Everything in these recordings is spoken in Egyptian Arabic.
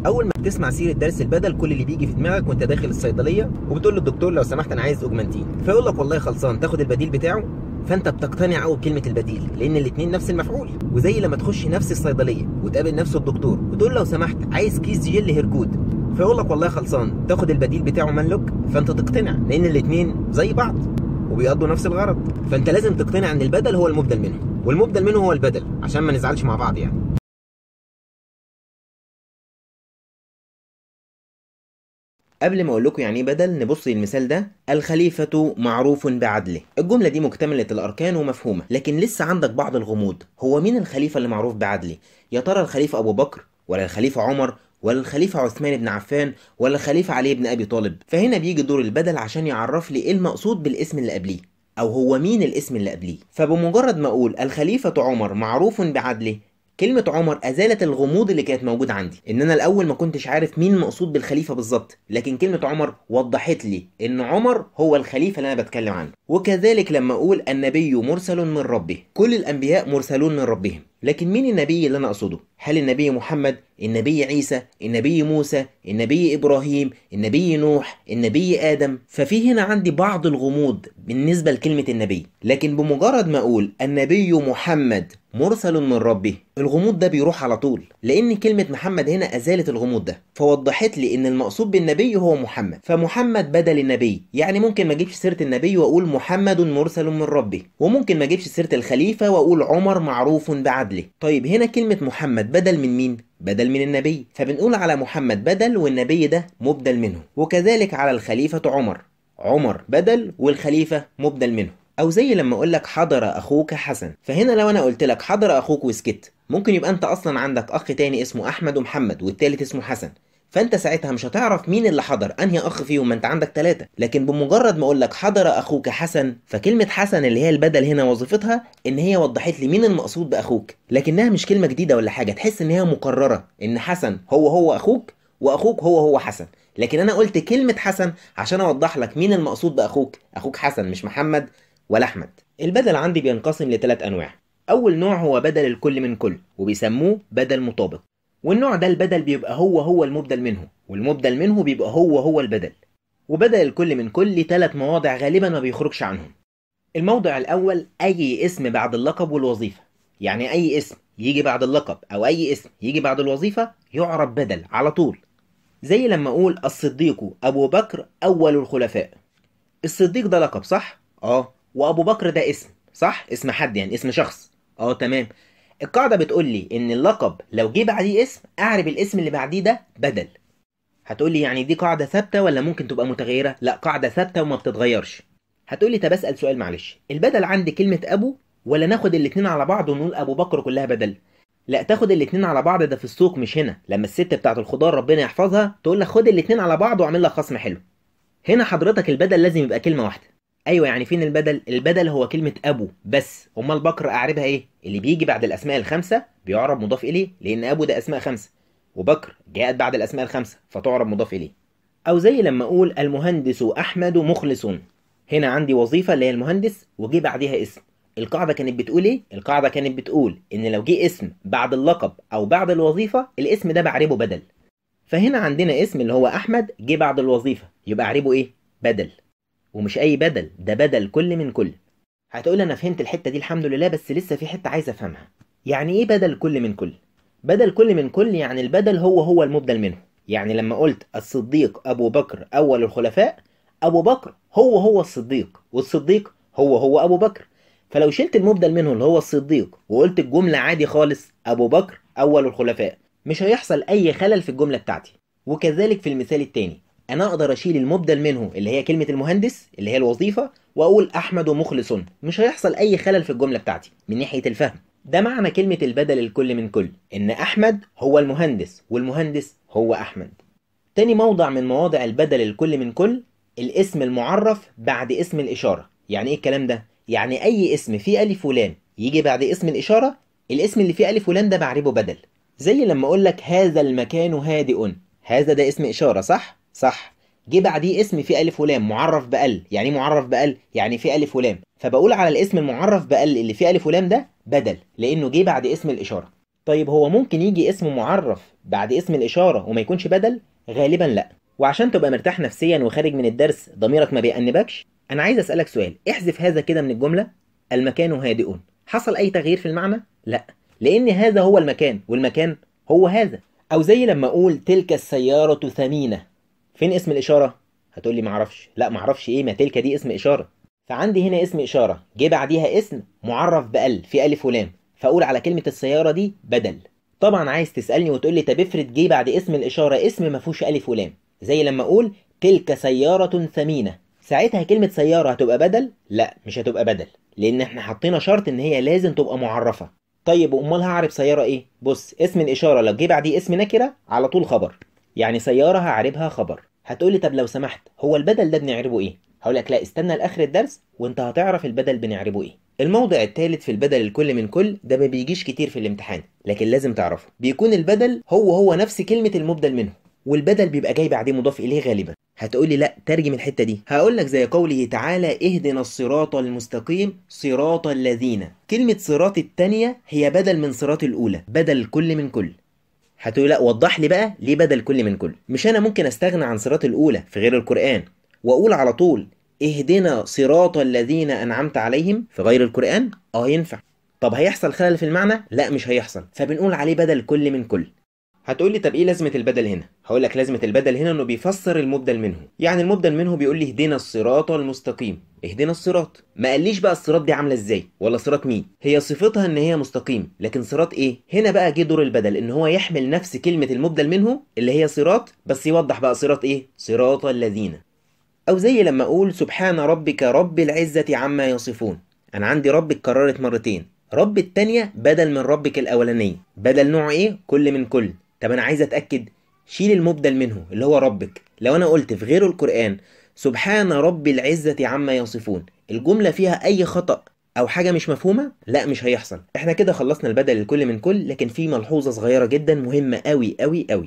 اول ما بتسمع سيره درس البدل كل اللي بيجي في دماغك وانت داخل الصيدليه وبتقول للدكتور لو سمحت انا عايز اوجمانتين فيقول لك والله خلصان تاخد البديل بتاعه فانت بتقتنع قوي بكلمه البديل لان الاثنين نفس المفعول وزي لما تخش نفس الصيدليه وتقابل نفس الدكتور وتقول لو سمحت عايز كيس جل هيركود فيقول لك والله خلصان تاخد البديل بتاعه منلوك فانت تقتنع لان الاثنين زي بعض وبيقضوا نفس الغرض فانت لازم تقتنع ان البدل هو المبدل منه والمبدل منه هو البدل عشان ما نزعلش مع بعض يعني قبل ما اقول لكم يعني ايه بدل نبص للمثال ده الخليفة معروف بعدله الجملة دي مكتملة الاركان ومفهومة لكن لسه عندك بعض الغموض هو مين الخليفة اللي معروف بعدله يا ترى الخليفة ابو بكر ولا الخليفة عمر ولا الخليفة عثمان بن عفان ولا الخليفة علي بن ابي طالب فهنا بيجي دور البدل عشان يعرف لي ايه المقصود بالاسم اللي قبليه او هو مين الاسم اللي قبليه فبمجرد ما اقول الخليفة عمر معروف بعدله كلمة عمر أزالت الغموض اللي كانت موجود عندي، إن أنا الأول ما كنتش عارف مين مقصود بالخليفة بالظبط، لكن كلمة عمر وضحت لي إن عمر هو الخليفة اللي أنا بتكلم عنه، وكذلك لما أقول النبي مرسل من ربه، كل الأنبياء مرسلون من ربهم، لكن مين النبي اللي أنا أقصده؟ هل النبي محمد؟ النبي عيسى؟ النبي موسى؟ النبي إبراهيم؟ النبي نوح؟ النبي آدم؟ ففي هنا عندي بعض الغموض بالنسبة لكلمة النبي، لكن بمجرد ما أقول النبي محمد مرسل من ربه الغموض ده بيروح على طول لان كلمة محمد هنا ازالت الغموض ده فوضحت لي ان المقصود بالنبي هو محمد فمحمد بدل النبي يعني ممكن ما اجيبش سيرة النبي واقول محمد مرسل من ربه وممكن ما اجيبش سيرة الخليفة واقول عمر معروف بعدله طيب هنا كلمة محمد بدل من مين بدل من النبي فبنقول على محمد بدل والنبي ده مبدل منه وكذلك على الخليفة عمر عمر بدل والخليفة مبدل منه او زي لما اقول لك حضر اخوك حسن فهنا لو انا قلت لك حضر اخوك وسكت ممكن يبقى انت اصلا عندك اخ تاني اسمه احمد ومحمد والتالت اسمه حسن فانت ساعتها مش هتعرف مين اللي حضر انهي اخ فيهم ما انت عندك ثلاثة لكن بمجرد ما اقول لك حضر اخوك حسن فكلمة حسن اللي هي البدل هنا وظيفتها ان هي وضحت لي مين المقصود باخوك لكنها مش كلمة جديدة ولا حاجة تحس ان هي مكررة ان حسن هو هو اخوك واخوك هو هو حسن لكن انا قلت كلمة حسن عشان اوضح لك مين المقصود باخوك اخوك حسن مش محمد ولا احمد البدل عندي بينقسم لثلاث انواع اول نوع هو بدل الكل من كل وبيسموه بدل مطابق والنوع ده البدل بيبقى هو هو المبدل منه والمبدل منه بيبقى هو هو البدل وبدل الكل من كل ليه ثلاث مواضع غالبا ما بيخرجش عنهم الموضع الاول اي اسم بعد اللقب والوظيفه يعني اي اسم يجي بعد اللقب او اي اسم يجي بعد الوظيفه يعرف بدل على طول زي لما اقول الصديق ابو بكر اول الخلفاء الصديق ده لقب صح اه وابو بكر ده اسم صح اسم حد يعني اسم شخص اه تمام القاعده بتقول لي ان اللقب لو جه بعديه اسم اعرب الاسم اللي بعديه ده بدل هتقول لي يعني دي قاعده ثابته ولا ممكن تبقى متغيره لا قاعده ثابته وما بتتغيرش هتقول لي طب اسال سؤال معلش البدل عندي كلمه ابو ولا ناخد الاتنين على بعض ونقول ابو بكر كلها بدل لا تاخد الاتنين على بعض ده في السوق مش هنا لما الست بتاعت الخضار ربنا يحفظها تقول لك خد الاتنين على بعض واعمل لك خصم حلو هنا حضرتك البدل لازم يبقى كلمه واحده ايوه يعني فين البدل البدل هو كلمه ابو بس امال بكر اعربها ايه اللي بيجي بعد الاسماء الخمسه بيعرب مضاف اليه لان ابو ده اسماء خمسه وبكر جاءت بعد الاسماء الخمسه فتعرب مضاف اليه او زي لما اقول المهندس احمد مخلص هنا عندي وظيفه اللي هي المهندس وجي بعديها اسم القاعدة كانت بتقول ايه؟ القاعدة كانت بتقول ان لو جه اسم بعد اللقب او بعد الوظيفة الاسم ده بعربه بدل فهنا عندنا اسم اللي هو احمد جه بعد الوظيفة يبقى اعربه ايه؟ بدل ومش اي بدل ده بدل كل من كل هتقول انا فهمت الحته دي الحمد لله بس لسه في حته عايز افهمها يعني ايه بدل كل من كل بدل كل من كل يعني البدل هو هو المبدل منه يعني لما قلت الصديق ابو بكر اول الخلفاء ابو بكر هو هو الصديق والصديق هو هو ابو بكر فلو شلت المبدل منه اللي هو الصديق وقلت الجمله عادي خالص ابو بكر اول الخلفاء مش هيحصل اي خلل في الجمله بتاعتي وكذلك في المثال التاني انا اقدر اشيل المبدل منه اللي هي كلمه المهندس اللي هي الوظيفه واقول احمد مخلص مش هيحصل اي خلل في الجمله بتاعتي من ناحيه الفهم ده معنى كلمه البدل الكل من كل ان احمد هو المهندس والمهندس هو احمد تاني موضع من مواضع البدل الكل من كل الاسم المعرف بعد اسم الاشاره يعني ايه الكلام ده يعني اي اسم فيه الف ولام يجي بعد اسم الاشاره الاسم اللي فيه الف ولام ده بعربه بدل زي لما اقول لك هذا المكان هادئ هذا ده اسم اشاره صح صح جه بعديه اسم فيه الف ولام معرف بال يعني ايه معرف بال يعني فيه الف ولام فبقول على الاسم المعرف بال اللي فيه الف ولام ده بدل لانه جه بعد اسم الاشاره طيب هو ممكن يجي اسم معرف بعد اسم الإشارة وما يكونش بدل؟ غالبا لا وعشان تبقى مرتاح نفسيا وخارج من الدرس ضميرك ما بيأنبكش أنا عايز أسألك سؤال احذف هذا كده من الجملة المكان هادئ حصل أي تغيير في المعنى؟ لا لأن هذا هو المكان والمكان هو هذا أو زي لما أقول تلك السيارة ثمينة فين اسم الإشارة؟ هتقول لي معرفش لا معرفش إيه ما تلك دي اسم إشارة فعندي هنا اسم إشارة جه بعديها اسم معرف بأل في ألف ولام فأقول على كلمة السيارة دي بدل طبعا عايز تسألني وتقول لي طب افرض جه بعد اسم الإشارة اسم ما فيهوش ألف ولام زي لما أقول تلك سيارة ثمينة ساعتها كلمة سيارة هتبقى بدل؟ لا مش هتبقى بدل لأن احنا حطينا شرط إن هي لازم تبقى معرفة طيب أمال هعرف سيارة إيه؟ بص اسم الإشارة لو جه بعديه اسم نكرة على طول خبر يعني سيارة هعربها خبر هتقولي طب لو سمحت هو البدل ده بنعربه إيه؟ هقول لك لا استنى لاخر الدرس وانت هتعرف البدل بنعربه ايه الموضع الثالث في البدل الكل من كل ده ما بيجيش كتير في الامتحان لكن لازم تعرفه بيكون البدل هو هو نفس كلمة المبدل منه والبدل بيبقى جاي بعديه مضاف اليه غالبا هتقولي لا ترجم الحتة دي هقول لك زي قوله تعالى اهدنا الصراط المستقيم صراط الذين كلمة صراط التانية هي بدل من صراط الأولى بدل الكل من كل هتقولي لا وضح لي بقى ليه بدل كل من كل مش انا ممكن استغنى عن صراط الأولى في غير القرآن واقول على طول اهدنا صراط الذين انعمت عليهم في غير القران اه ينفع طب هيحصل خلل في المعنى لا مش هيحصل فبنقول عليه بدل كل من كل هتقول لي طب ايه لازمه البدل هنا هقول لك لازمه البدل هنا انه بيفسر المبدل منه يعني المبدل منه بيقول لي اهدنا الصراط المستقيم اهدنا الصراط ما قاليش بقى الصراط دي عامله ازاي ولا صراط مين هي صفتها ان هي مستقيم لكن صراط ايه هنا بقى جه دور البدل ان هو يحمل نفس كلمه المبدل منه اللي هي صراط بس يوضح بقى صراط ايه صراط الذين أو زي لما أقول سبحان ربك رب العزة عما يصفون أنا عندي رب اتكررت مرتين رب التانية بدل من ربك الأولانية بدل نوع إيه؟ كل من كل طب أنا عايز أتأكد شيل المبدل منه اللي هو ربك لو أنا قلت في غيره القرآن سبحان رب العزة عما يصفون الجملة فيها أي خطأ أو حاجة مش مفهومة لا مش هيحصل إحنا كده خلصنا البدل الكل من كل لكن في ملحوظة صغيرة جدا مهمة أوي أوي أوي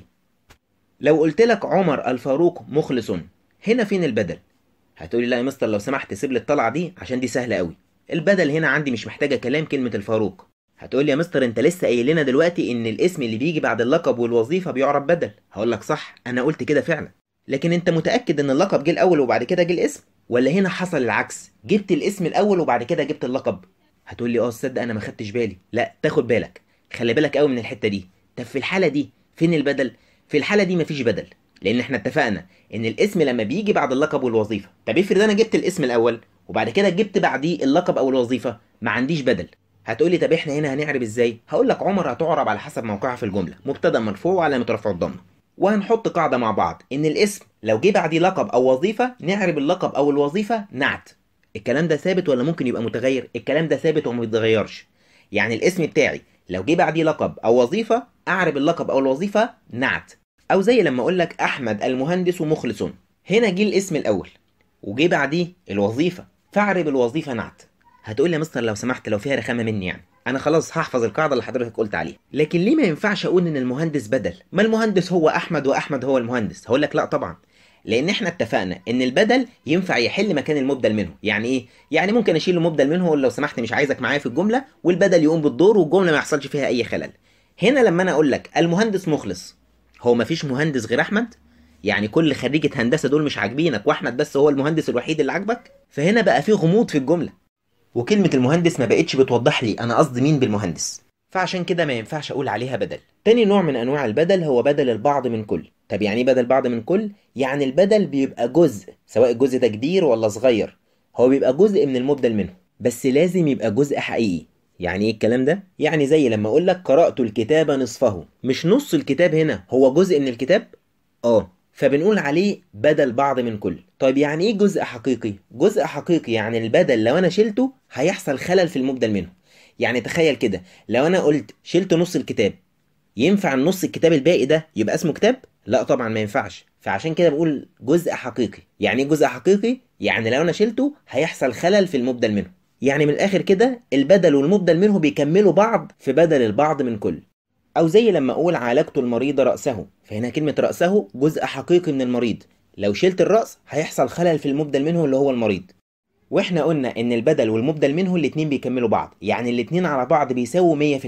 لو قلت لك عمر الفاروق مخلص هنا فين البدل هتقولي لا يا مستر لو سمحت سيب لي الطلعه دي عشان دي سهله قوي البدل هنا عندي مش محتاجه كلام كلمه الفاروق هتقولي يا مستر انت لسه قايل لنا دلوقتي ان الاسم اللي بيجي بعد اللقب والوظيفه بيعرب بدل هقول لك صح انا قلت كده فعلا لكن انت متاكد ان اللقب جه الاول وبعد كده جه الاسم ولا هنا حصل العكس جبت الاسم الاول وبعد كده جبت اللقب هتقولي اه تصدق انا ما خدتش بالي لا تاخد بالك خلي بالك قوي من الحته دي طب في الحاله دي فين البدل في الحاله دي مفيش بدل لان احنا اتفقنا ان الاسم لما بيجي بعد اللقب والوظيفه طب افرض انا جبت الاسم الاول وبعد كده جبت بعديه اللقب او الوظيفه ما عنديش بدل هتقولي طب احنا هنا هنعرب ازاي هقول لك عمر هتعرب على حسب موقعها في الجمله مبتدا مرفوع وعلامه رفع الضمه وهنحط قاعده مع بعض ان الاسم لو جه بعديه لقب او وظيفه نعرب اللقب او الوظيفه نعت الكلام ده ثابت ولا ممكن يبقى متغير الكلام ده ثابت وما بيتغيرش يعني الاسم بتاعي لو جه بعديه لقب او وظيفه اعرب اللقب او الوظيفه نعت او زي لما اقول لك احمد المهندس مخلص هنا جه الاسم الاول وجه بعديه الوظيفه فاعرب الوظيفه نعت هتقول لي يا مستر لو سمحت لو فيها رخامه مني يعني انا خلاص هحفظ القاعده اللي حضرتك قلت عليها لكن ليه ما ينفعش اقول ان المهندس بدل ما المهندس هو احمد واحمد هو المهندس هقول لك لا طبعا لان احنا اتفقنا ان البدل ينفع يحل مكان المبدل منه يعني ايه يعني ممكن اشيل المبدل منه واقول لو سمحت مش عايزك معايا في الجمله والبدل يقوم بالدور والجمله ما يحصلش فيها اي خلل هنا لما انا اقول لك المهندس مخلص هو مفيش مهندس غير احمد يعني كل خريجة هندسة دول مش عاجبينك واحمد بس هو المهندس الوحيد اللي عاجبك فهنا بقى في غموض في الجملة وكلمة المهندس ما بقتش بتوضح لي انا قصدي مين بالمهندس فعشان كده ما ينفعش اقول عليها بدل تاني نوع من انواع البدل هو بدل البعض من كل طب يعني ايه بدل بعض من كل يعني البدل بيبقى جزء سواء الجزء ده كبير ولا صغير هو بيبقى جزء من المبدل منه بس لازم يبقى جزء حقيقي يعني ايه الكلام ده يعني زي لما اقول لك قرات الكتاب نصفه مش نص الكتاب هنا هو جزء من الكتاب اه فبنقول عليه بدل بعض من كل طيب يعني ايه جزء حقيقي جزء حقيقي يعني البدل لو انا شلته هيحصل خلل في المبدل منه يعني تخيل كده لو انا قلت شلت نص الكتاب ينفع النص الكتاب الباقي ده يبقى اسمه كتاب لا طبعا ما ينفعش فعشان كده بقول جزء حقيقي يعني ايه جزء حقيقي يعني لو انا شلته هيحصل خلل في المبدل منه يعني من الاخر كده البدل والمبدل منه بيكملوا بعض في بدل البعض من كل او زي لما اقول عالجت المريض راسه فهنا كلمه راسه جزء حقيقي من المريض لو شلت الراس هيحصل خلل في المبدل منه اللي هو المريض واحنا قلنا ان البدل والمبدل منه الاتنين بيكملوا بعض يعني الاتنين على بعض بيساووا 100%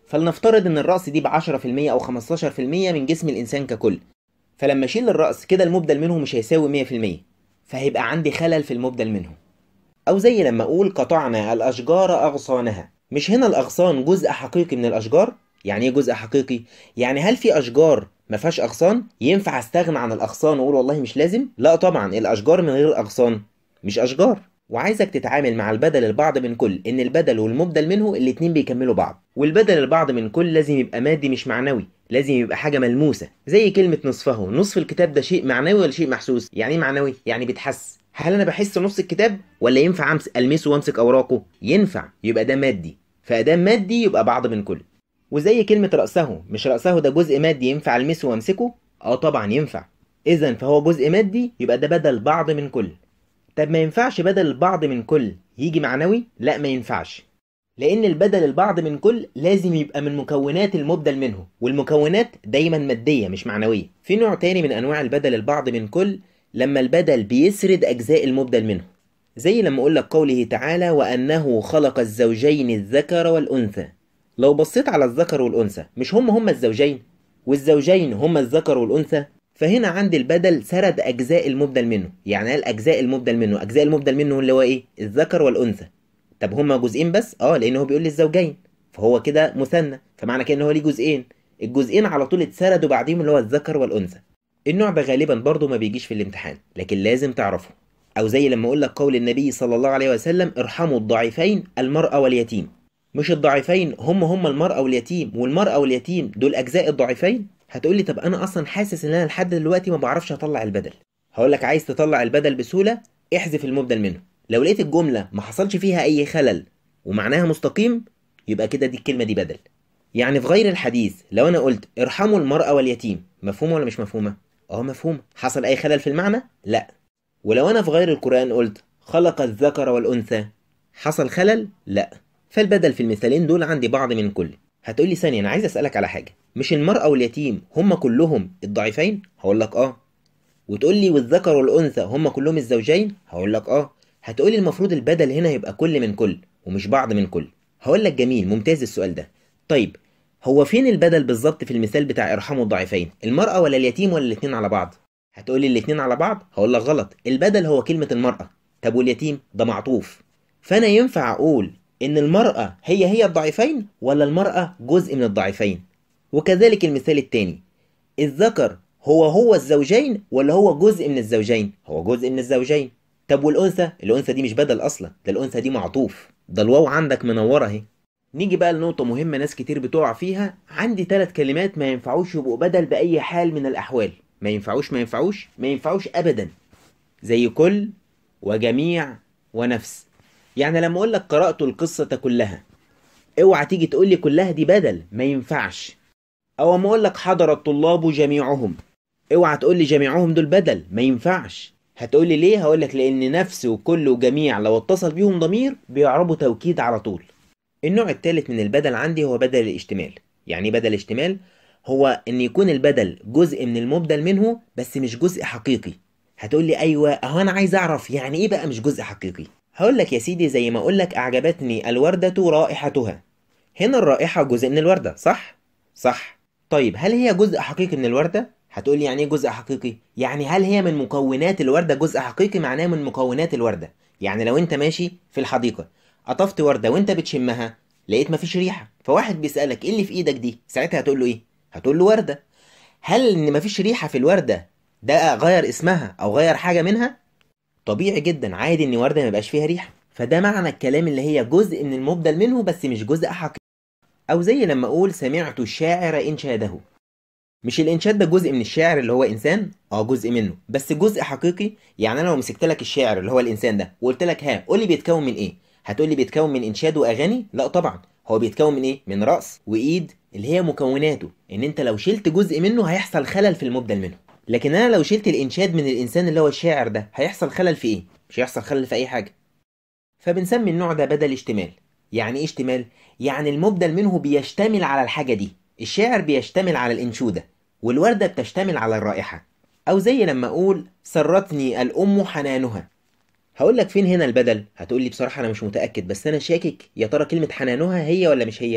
فلنفترض ان الرأس دي ب 10% او 15% من جسم الانسان ككل فلما اشيل الرأس كده المبدل منه مش هيساوي 100% فهيبقى عندي خلل في المبدل منه او زي لما اقول قطعنا الاشجار اغصانها مش هنا الاغصان جزء حقيقي من الاشجار يعني ايه جزء حقيقي يعني هل في اشجار ما فيهاش اغصان ينفع استغنى عن الاغصان واقول والله مش لازم لا طبعا الاشجار من غير الاغصان مش اشجار وعايزك تتعامل مع البدل البعض من كل ان البدل والمبدل منه الاتنين بيكملوا بعض والبدل البعض من كل لازم يبقى مادي مش معنوي لازم يبقى حاجه ملموسه زي كلمه نصفه نصف الكتاب ده شيء معنوي ولا شيء محسوس يعني ايه معنوي يعني بتحس هل انا بحس نص الكتاب ولا ينفع امس المسه وامسك اوراقه ينفع يبقى ده مادي فادام مادي يبقى بعض من كل وزي كلمه راسه مش راسه ده جزء مادي ينفع المسه وامسكه اه طبعا ينفع اذا فهو جزء مادي يبقى ده بدل بعض من كل طب ما ينفعش بدل البعض من كل يجي معنوي لا ما ينفعش لان البدل البعض من كل لازم يبقى من مكونات المبدل منه والمكونات دايما ماديه مش معنويه في نوع تاني من انواع البدل البعض من كل لما البدل بيسرد اجزاء المبدل منه زي لما اقول لك قوله تعالى وانه خلق الزوجين الذكر والانثى لو بصيت على الذكر والانثى مش هم هم الزوجين والزوجين هم الذكر والانثى فهنا عندي البدل سرد اجزاء المبدل منه يعني قال اجزاء المبدل منه اجزاء المبدل منه اللي هو ايه الذكر والانثى طب هما جزئين بس اه لان هو بيقول لي الزوجين فهو كده مثنى فمعنى كده ان هو ليه جزئين الجزئين على طول اتسردوا بعديهم اللي هو الذكر والانثى النوع ده غالبا برضه ما بيجيش في الامتحان لكن لازم تعرفه او زي لما اقول لك قول النبي صلى الله عليه وسلم ارحموا الضعيفين المرأة واليتيم مش الضعيفين هم هم المرأة واليتيم والمرأة واليتيم دول اجزاء الضعيفين هتقولي طب انا اصلا حاسس ان انا لحد دلوقتي ما بعرفش اطلع البدل هقول لك عايز تطلع البدل بسهوله احذف المبدل منه لو لقيت الجمله ما حصلش فيها اي خلل ومعناها مستقيم يبقى كده دي الكلمه دي بدل يعني في غير الحديث لو انا قلت ارحموا المراه واليتيم مفهومه ولا مش مفهومه اه مفهومه حصل اي خلل في المعنى لا ولو انا في غير القران قلت خلق الذكر والانثى حصل خلل لا فالبدل في المثالين دول عندي بعض من كل هتقولي ثانية أنا عايز أسألك على حاجة مش المرأة واليتيم هم كلهم الضعيفين؟ هقول لك آه وتقول لي والذكر والأنثى هم كلهم الزوجين؟ هقول لك آه هتقولي المفروض البدل هنا يبقى كل من كل ومش بعض من كل هقول لك جميل ممتاز السؤال ده طيب هو فين البدل بالظبط في المثال بتاع ارحموا الضعيفين المرأة ولا اليتيم ولا الاتنين على بعض هتقولي الاتنين على بعض هقول لك غلط البدل هو كلمة المرأة طب واليتيم ده معطوف فأنا ينفع أقول إن المرأة هي هي الضعيفين ولا المرأة جزء من الضعيفين وكذلك المثال التاني الذكر هو هو الزوجين ولا هو جزء من الزوجين هو جزء من الزوجين طب والأنثى الأنثى دي مش بدل أصلا ده الأنثى دي معطوف ده الواو عندك منورة اهي نيجي بقى لنقطة مهمة ناس كتير بتقع فيها عندي ثلاث كلمات ما ينفعوش يبقوا بدل بأي حال من الأحوال ما ينفعوش ما ينفعوش ما ينفعوش أبدا زي كل وجميع ونفس يعني لما اقول لك قرأت القصة كلها اوعى تيجي تقول لي كلها دي بدل ما ينفعش او اما اقول لك حضر الطلاب جميعهم اوعى تقول لي جميعهم دول بدل ما ينفعش هتقول لي ليه هقول لك لان نفس وكل وجميع لو اتصل بيهم ضمير بيعربوا توكيد على طول النوع الثالث من البدل عندي هو بدل الاشتمال يعني بدل اشتمال هو ان يكون البدل جزء من المبدل منه بس مش جزء حقيقي هتقول لي ايوه اهو انا عايز اعرف يعني ايه بقى مش جزء حقيقي هقول لك يا سيدي زي ما اقول لك اعجبتني الوردة رائحتها هنا الرائحة جزء من الوردة صح صح طيب هل هي جزء حقيقي من الوردة هتقول لي يعني ايه جزء حقيقي يعني هل هي من مكونات الوردة جزء حقيقي معناه من مكونات الوردة يعني لو انت ماشي في الحديقة قطفت وردة وانت بتشمها لقيت مفيش ريحة فواحد بيسألك ايه اللي في ايدك دي ساعتها هتقول له ايه هتقول له وردة هل ان مفيش ريحة في الوردة ده غير اسمها او غير حاجة منها طبيعي جدا عادي ان وردة ما يبقاش فيها ريحة فده معنى الكلام اللي هي جزء من المبدل منه بس مش جزء حقيقي او زي لما اقول سمعت الشاعر انشاده مش الانشاد ده جزء من الشاعر اللي هو انسان اه جزء منه بس جزء حقيقي يعني انا لو مسكت لك الشاعر اللي هو الانسان ده وقلت لك ها قول لي بيتكون من ايه هتقول لي بيتكون من انشاد واغاني لا طبعا هو بيتكون من ايه من راس وايد اللي هي مكوناته ان انت لو شلت جزء منه هيحصل خلل في المبدل منه لكن انا لو شلت الانشاد من الانسان اللي هو الشاعر ده هيحصل خلل في ايه مش هيحصل خلل في اي حاجه فبنسمي النوع ده بدل اشتمال يعني ايه اشتمال يعني المبدل منه بيشتمل على الحاجه دي الشاعر بيشتمل على الانشوده والوردة بتشتمل على الرائحة أو زي لما أقول سرتني الأم حنانها هقول لك فين هنا البدل هتقول لي بصراحة أنا مش متأكد بس أنا شاكك يا ترى كلمة حنانها هي ولا مش هي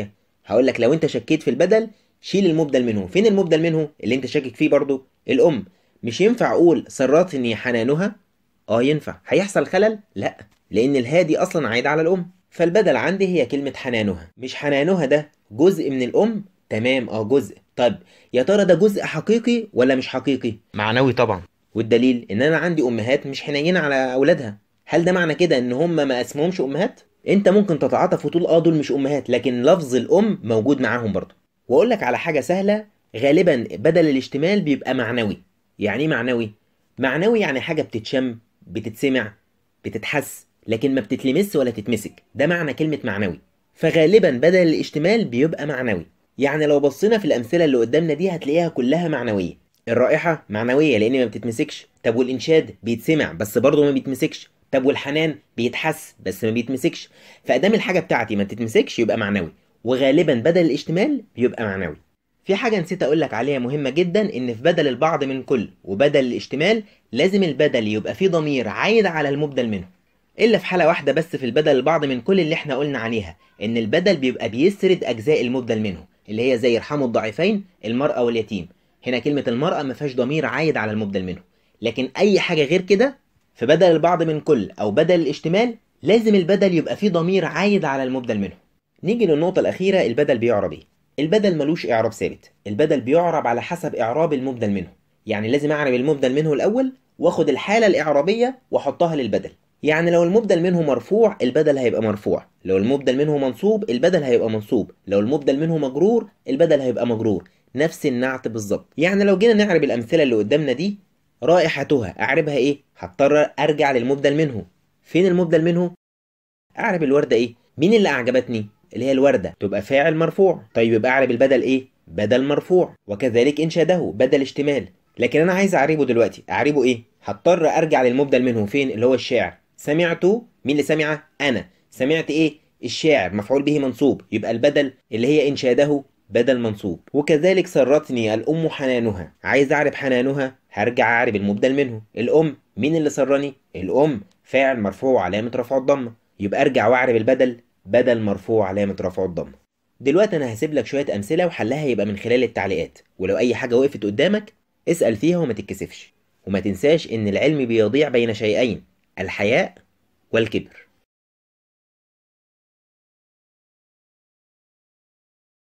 هقول لك لو انت شكيت في البدل شيل المبدل منه فين المبدل منه اللي انت شاكك فيه برضو الام مش ينفع اقول سرتني حنانها اه ينفع هيحصل خلل لا لان الها دي اصلا عايده على الام فالبدل عندي هي كلمه حنانها مش حنانها ده جزء من الام تمام اه جزء طيب يا ترى ده جزء حقيقي ولا مش حقيقي معنوي طبعا والدليل ان انا عندي امهات مش حنينه على اولادها هل ده معنى كده ان هم ما اسمهمش امهات انت ممكن تتعاطف وتقول اه دول مش امهات لكن لفظ الام موجود معاهم برضه واقول لك على حاجه سهله غالبا بدل الاشتمال بيبقى معنوي يعني ايه معنوي معنوي يعني حاجه بتتشم بتتسمع بتتحس لكن ما بتتلمس ولا تتمسك ده معنى كلمه معنوي فغالبا بدل الاشتمال بيبقى معنوي يعني لو بصينا في الامثله اللي قدامنا دي هتلاقيها كلها معنويه الرائحه معنويه لان ما بتتمسكش طب والانشاد بيتسمع بس برضه ما بيتمسكش طب والحنان بيتحس بس ما بيتمسكش فادام الحاجه بتاعتي ما تتمسكش يبقى معنوي وغالبا بدل الاشتمال بيبقى معنوي في حاجة نسيت أقول لك عليها مهمة جدا إن في بدل البعض من كل وبدل الاشتمال لازم البدل يبقى فيه ضمير عايد على المبدل منه إلا في حالة واحدة بس في البدل البعض من كل اللي إحنا قلنا عليها إن البدل بيبقى بيسرد أجزاء المبدل منه اللي هي زي ارحموا الضعيفين المرأة واليتيم هنا كلمة المرأة ما فيهاش ضمير عايد على المبدل منه لكن أي حاجة غير كده في بدل البعض من كل أو بدل الاشتمال لازم البدل يبقى فيه ضمير عايد على المبدل منه نيجي للنقطة الأخيرة البدل بيعرب إيه البدل ملوش إعراب ثابت البدل بيعرب على حسب إعراب المبدل منه يعني لازم أعرب المبدل منه الأول وآخد الحالة الإعرابية وأحطها للبدل يعني لو المبدل منه مرفوع البدل هيبقى مرفوع لو المبدل منه منصوب البدل هيبقى منصوب لو المبدل منه مجرور البدل هيبقى مجرور نفس النعت بالظبط يعني لو جينا نعرب الأمثلة اللي قدامنا دي رائحتها أعربها إيه هضطر أرجع للمبدل منه فين المبدل منه أعرب الوردة إيه مين اللي أعجبتني اللي هي الوردة تبقى فاعل مرفوع طيب يبقى أعرب البدل إيه بدل مرفوع وكذلك إنشاده بدل اشتمال لكن أنا عايز أعربه دلوقتي أعربه إيه هضطر أرجع للمبدل منه فين اللي هو الشاعر سمعت مين اللي سمع أنا سمعت إيه الشاعر مفعول به منصوب يبقى البدل اللي هي إنشاده بدل منصوب وكذلك سرتني الأم حنانها عايز أعرب حنانها هرجع أعرب المبدل منه الأم مين اللي سرني الأم فاعل مرفوع علامة رفع الضمة يبقى أرجع وأعرب البدل بدل مرفوع علامة رفع الضمة دلوقتي أنا هسيب لك شوية أمثلة وحلها يبقى من خلال التعليقات ولو أي حاجة وقفت قدامك اسأل فيها وما تتكسفش وما تنساش إن العلم بيضيع بين شيئين الحياء والكبر